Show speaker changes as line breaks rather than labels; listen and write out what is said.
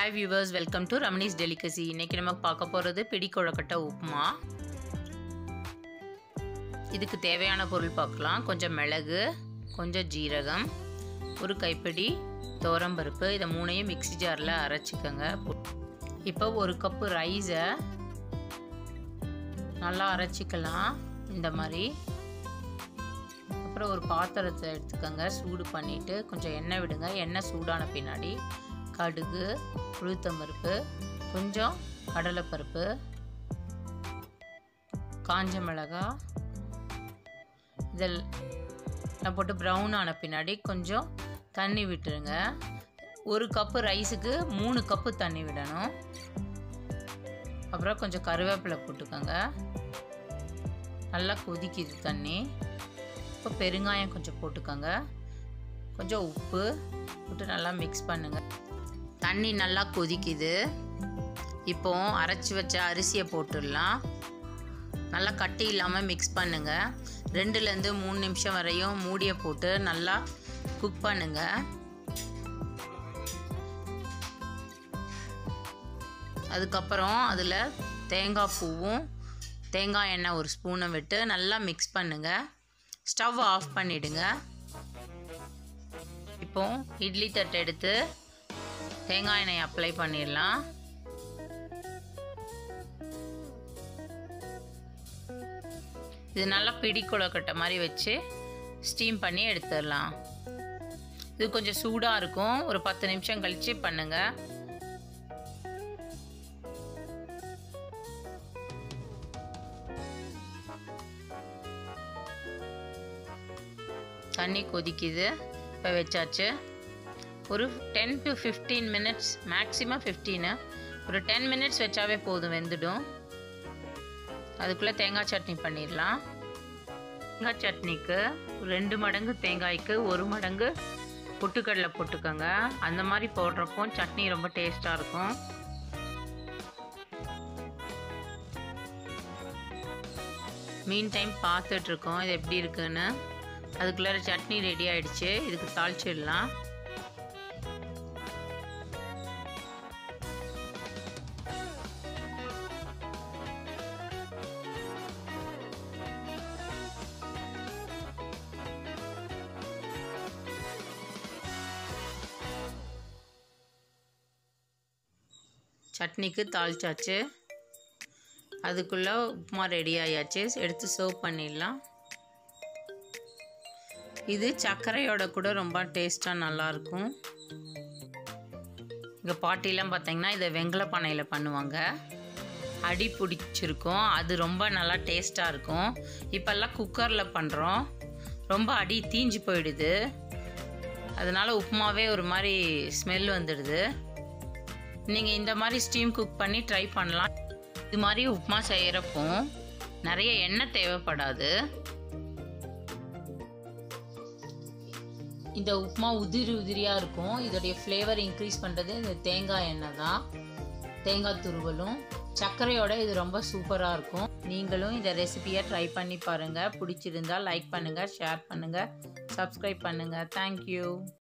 hi viewers welcome to Ramani's delicacy இன்னைக்கு நம்ம பார்க்க போகிறது பிடி கொழக்கட்டை உப்புமா இதுக்கு தேவையான பொருள் பார்க்கலாம் கொஞ்சம் மிளகு கொஞ்சம் ஜீரகம் ஒரு கைப்பிடி துவரம்பருப்பு இதை மூணையும் மிக்ஸி ஜாரில் அரைச்சிக்கோங்க இப்போ ஒரு கப்பு ரைஸை நல்லா அரைச்சிக்கலாம் இந்த மாதிரி அப்புறம் ஒரு பாத்திரத்தை எடுத்துக்கோங்க சூடு பண்ணிவிட்டு கொஞ்சம் எண்ணெய் விடுங்க எண்ணெய் சூடான பின்னாடி கடுகு உளுத்தம்பருப்பு கொஞ்சம் கடலைப்பருப்பு காஞ்ச மிளகா இதெல்லாம் போட்டு ப்ரௌன் ஆன பின்னாடி கொஞ்சம் தண்ணி விட்டுருங்க ஒரு கப்பு ரைஸுக்கு மூணு கப்பு தண்ணி விடணும் அப்புறம் கொஞ்சம் கருவேப்பிலை போட்டுக்கோங்க நல்லா கொதிக்குது தண்ணி இப்போ பெருங்காயம் கொஞ்சம் போட்டுக்கோங்க கொஞ்சம் உப்பு போட்டு நல்லா மிக்ஸ் பண்ணுங்கள் தண்ணி நல்லா கொதிக்குது இப்போ அரைச்சி வச்ச அரிசியை போட்டுடலாம் நல்லா கட்டி இல்லாமல் மிக்ஸ் பண்ணுங்கள் ரெண்டுலேருந்து மூணு நிமிஷம் வரையும் மூடியை போட்டு நல்லா குக் பண்ணுங்கள் அதுக்கப்புறம் அதில் தேங்காய் பூவும் தேங்காய் எண்ணெய் ஒரு ஸ்பூனை விட்டு நல்லா மிக்ஸ் பண்ணுங்கள் ஸ்டவ் ஆஃப் பண்ணிவிடுங்க இப்போ இட்லி தட்டு எடுத்து தேங்காய் எண்ணெய் அப்ளை பண்ணிடலாம் இது நல்லா பிடி கொழுக்கட்டை மாதிரி வச்சு ஸ்டீம் பண்ணி எடுத்துடலாம் இது கொஞ்சம் சூடாக இருக்கும் ஒரு பத்து நிமிஷம் கழித்து பண்ணுங்கள் தண்ணி கொதிக்குது இப்போ வச்சாச்சு ஒரு ten to fifteen minutes maximum fifteen ஒரு டென் மினிட்ஸ் வச்சாவே போதும் வெந்துடும் அதுக்குள்ளே தேங்காய் சட்னி பண்ணிடலாம் தேங்காய் சட்னிக்கு ரெண்டு மடங்கு தேங்காய்க்கு ஒரு மடங்கு பொட்டுக்கடலை போட்டுக்கோங்க அந்த மாதிரி போடுறப்போ சட்னி ரொம்ப டேஸ்ட்டாக இருக்கும் மீன் டைம் பார்த்துட்ருக்கோம் இது எப்படி இருக்குன்னு அதுக்குள்ளார சட்னி ரெடி ஆயிடுச்சு இதுக்கு தாளிச்சிடலாம் சட்னிக்கு தாளிச்சாச்சு அதுக்குள்ளே உப்புமா ரெடி ஆயாச்சு எடுத்து சர்வ் பண்ணிடலாம் இது சர்க்கரையோட கூட ரொம்ப டேஸ்ட்டாக நல்லாயிருக்கும் எங்கள் பாட்டிலாம் பார்த்தீங்கன்னா இதை வெங்கல பானையில் பண்ணுவாங்க அடி பிடிச்சிருக்கும் அது ரொம்ப நல்லா டேஸ்ட்டாக இருக்கும் இப்போல்லாம் குக்கரில் பண்ணுறோம் ரொம்ப அடி தீஞ்சு போயிடுது அதனால் உப்புமாவே ஒரு மாதிரி ஸ்மெல் வந்துடுது நீங்கள் இந்த மாதிரி ஸ்டீம் குக் பண்ணி ட்ரை பண்ணலாம் இது மாதிரி உப்புமா செய்கிறப்போ நிறைய எண்ணெய் தேவைப்படாது இந்த உப்புமா உதிரி உதிரியாக இருக்கும் இதோடைய ஃப்ளேவர் இன்க்ரீஸ் பண்ணுறது இந்த தேங்காய் எண்ணெய் தான் தேங்காய் துருவலும் சர்க்கரையோட இது ரொம்ப சூப்பராக இருக்கும் நீங்களும் இந்த ரெசிபியை ட்ரை பண்ணி பாருங்கள் பிடிச்சிருந்தா லைக் பண்ணுங்கள் ஷேர் பண்ணுங்கள் சப்ஸ்கிரைப் பண்ணுங்கள் தேங்க்யூ